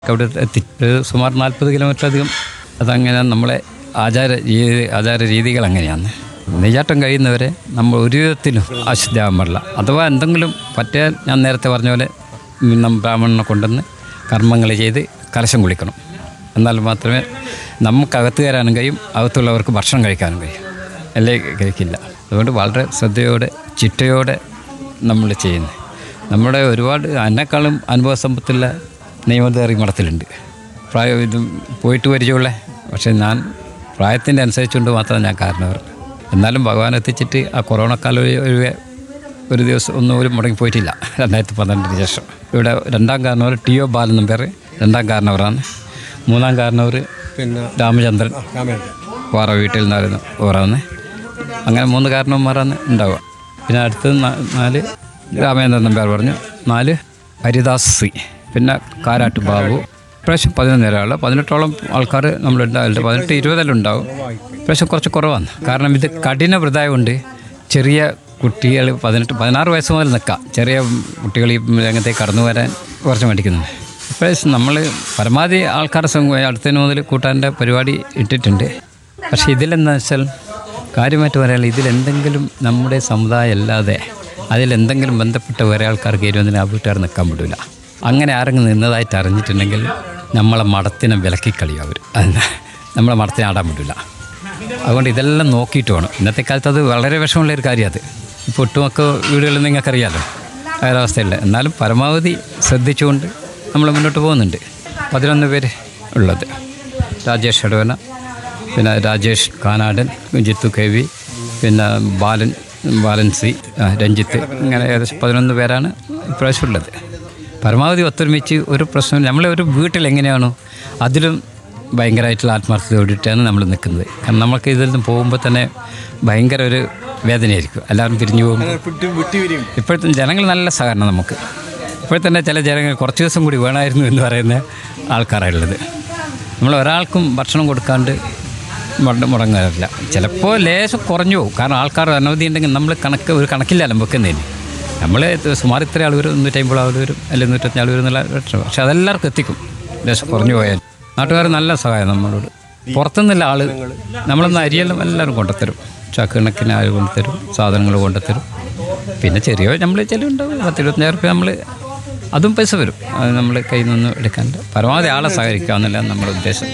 അവിടെ എത്തി ഒരു സുമാർ നാൽപ്പത് കിലോമീറ്റർ അധികം അതങ്ങനെ നമ്മളെ ആചാര രീതി ആചാര രീതികൾ അങ്ങനെയാണ് നെയ്യാട്ടം കഴിയുന്നവരെ നമ്മൾ ഒരു വിധത്തിലും അശുദ്ധാകാൻ പാടില്ല അഥവാ എന്തെങ്കിലും പറ്റിയാൽ ഞാൻ നേരത്തെ പറഞ്ഞ പോലെ നമ്മൾ ബ്രാഹ്മണനെ കൊണ്ടുവന്ന് കർമ്മങ്ങൾ ചെയ്ത് കലശം കുളിക്കണം എന്നാൽ മാത്രമേ നമുക്കകത്ത് കയറാനും കഴിയും അകത്തുള്ളവർക്ക് ഭക്ഷണം കഴിക്കാനും കഴിയും അല്ലേ കഴിക്കില്ല അതുകൊണ്ട് വളരെ ശ്രദ്ധയോടെ ചിട്ടയോടെ നമ്മൾ ചെയ്യുന്നത് നമ്മുടെ ഒരുപാട് എന്നെക്കാളും അനുഭവ സമ്പത്തുള്ള നിയമധാരി മഠത്തിലുണ്ട് പ്രായം ഇത് പോയിട്ട് പരിചയമുള്ള പക്ഷേ ഞാൻ പ്രായത്തിൻ്റെ അനുസരിച്ചുകൊണ്ട് മാത്രം ഞാൻ കാരണവർ എന്നാലും ഭഗവാൻ എത്തിച്ചിട്ട് ആ കൊറോണ കാലം ഒരു- ഒരു ഒരു ദിവസം ഒന്നും പോലും മുടങ്ങി പോയിട്ടില്ല രണ്ടായിരത്തി പന്ത്രണ്ടിന് ശേഷം ഇവിടെ രണ്ടാം കാരണവർ ടി ഒ ബാലൻ നമ്പ്യാർ രണ്ടാം കാരണവറാണ് മൂന്നാം കാരണവർ പിന്നെ രാമചന്ദ്രൻ രാമേന്ദ്രൻ വാറ വീട്ടിൽ നിന്നായിരുന്നു ഓറാന്ന് അങ്ങനെ മൂന്ന് കാരണവന്മാരാണ് ഉണ്ടാവുക പിന്നെ അടുത്തത് നാ- നാല് രാമേന്ദ്രൻ നമ്പ്യാർ പറഞ്ഞു നാല് ഹരിദാസ് സി പിന്നെ കാരാട്ട് ബാബു ഇപ്രാവശ്യം പതിനൊന്ന് ഒരാൾ പതിനെട്ടോളം ആൾക്കാർ നമ്മളുണ്ടാവില്ല പതിനെട്ട് ഇരുപതെല്ലാം ഉണ്ടാവും ഇപ്രാവശ്യം കുറച്ച് കുറവാണ് കാരണം ഇത് കഠിന വൃതായതുകൊണ്ട് ചെറിയ കുട്ടികൾ പതിനെട്ട് പതിനാറ് വയസ്സ് മുതൽ നിൽക്കാം ചെറിയ കുട്ടികൾ ഈ രംഗത്തേക്ക് കടന്നു വരാൻ കുറച്ച് മടിക്കുന്നുണ്ട് ഇപ്രാവശ്യം നമ്മൾ പരമാവധി ആൾക്കാരുടെ സംഘം അടുത്തതിന് മുതൽ കൂട്ടാൻ്റെ പരിപാടി ഇട്ടിട്ടുണ്ട് പക്ഷേ ഇതിലെന്താ വെച്ചാൽ കാര്യമായിട്ട് പറയാനുള്ള ഇതിലെന്തെങ്കിലും നമ്മുടെ സമുദായം അല്ലാതെ അതിലെന്തെങ്കിലും ബന്ധപ്പെട്ട വേറെ ആൾക്കാർക്ക് ഇരുപതിന് ആ വീട്ടുകാർ നിൽക്കാൻ പറ്റില്ല അങ്ങനെ ആരെങ്കിലും നിന്നതായിട്ട് അറിഞ്ഞിട്ടുണ്ടെങ്കിൽ നമ്മളെ മടത്തിനെ വിലക്കിക്കളിയും അവർ നമ്മളെ മടത്തിനെ ആടാൻ പറ്റില്ല അതുകൊണ്ട് ഇതെല്ലാം നോക്കിയിട്ട് വേണം ഇന്നത്തെ കാലത്ത് അത് വളരെ വിഷമമുള്ള ഒരു കാര്യം അത് ഇപ്പോൾ ഒട്ടുമൊക്കെ വീടുകളിൽ നിങ്ങൾക്കറിയാമല്ലോ ആ ഒരവസ്ഥയില്ല എന്നാലും പരമാവധി ശ്രദ്ധിച്ചുകൊണ്ട് നമ്മൾ മുന്നോട്ട് പോകുന്നുണ്ട് പതിനൊന്ന് പേര് ഉള്ളത് രാജേഷ് എടവന പിന്നെ രാജേഷ് കാനാടൻ ജിത്തു കെ വി പിന്നെ ബാലൻ ബാലൻ സി ആ, രഞ്ജിത്ത് ഇങ്ങനെ ഏകദേശം പതിനൊന്ന് പേരാണ് ഇപ്രാവശ്യം ഉള്ളത് പരമാവധി ഒത്തൊരുമിച്ച് ഒരു പ്രശ്നം നമ്മളെ ഒരു വീട്ടിൽ എങ്ങനെയാണോ അതിലും ഭയങ്കരമായിട്ടുള്ള ആത്മാർത്ഥതയോടിട്ടാണ് നമ്മൾ നിൽക്കുന്നത് കാരണം നമുക്ക് ഇതിൽ നിന്ന് പോകുമ്പോൾ തന്നെ ഭയങ്കര ഒരു വേദനയായിരിക്കും എല്ലാവരും പിരിഞ്ഞു പോകും വിട്ട് വിട്ടുപിരിയും ഇപ്പോഴത്തെ ജനങ്ങൾ നല്ല സഹകരണം നമുക്ക് ഇപ്പോൾ തന്നെ ചില ജനങ്ങൾ കുറച്ച് ദിവസം കൂടി വേണമായിരുന്നു എന്ന് പറയുന്ന ആൾക്കാരാണുള്ളത് നമ്മൾ ഒരാൾക്കും ഭക്ഷണം കൊടുക്കാണ്ട് മുട- മുടങ്ങാറില്ല ചിലപ്പോൾ ലേശം കുറഞ്ഞു പോകും കാരണം ആൾക്കാർ അനവധി ഉണ്ടെങ്കിൽ നമ്മൾ കണക്ക് ഒരു കണക്കില്ലല്ലോ വെക്കുന്നതിന് നമ്മൾ സുമാർ ഇത്ര ആൾ വരും നൂറ്റമ്പത് ആൾ വരും അല്ലെങ്കിൽ നൂറ്റഞ്ച് ആൾ വരും എന്നുള്ള ലക്ഷണം പക്ഷെ അതെല്ലാവർക്കും എത്തിക്കും ലേശം കുറഞ്ഞു പോയാൽ നാട്ടുകാർ നല്ല സഹായം നമ്മളോട് പുറത്തുനിന്നുള്ള ആൾ നമ്മളൊന്ന് അരിയെല്ലാം എല്ലാവരും കൊണ്ടുത്തരും ചക്കണക്കിന് ആൾ കൊണ്ടുത്തരും സാധനങ്ങൾ കൊണ്ടുത്തരും പിന്നെ ചെറിയ നമ്മൾ ചിലവുണ്ടാവും പത്ത് ഇരുപത്തഞ്ചായിരം റുപ്യ നമ്മൾ അതും പൈസ വരും അത് നമ്മൾ കയ്യിൽ നിന്ന് എടുക്കാണ്ട് പരമാവധി ആളെ സഹകരിക്കുക എന്നല്ല നമ്മുടെ ഉദ്ദേശം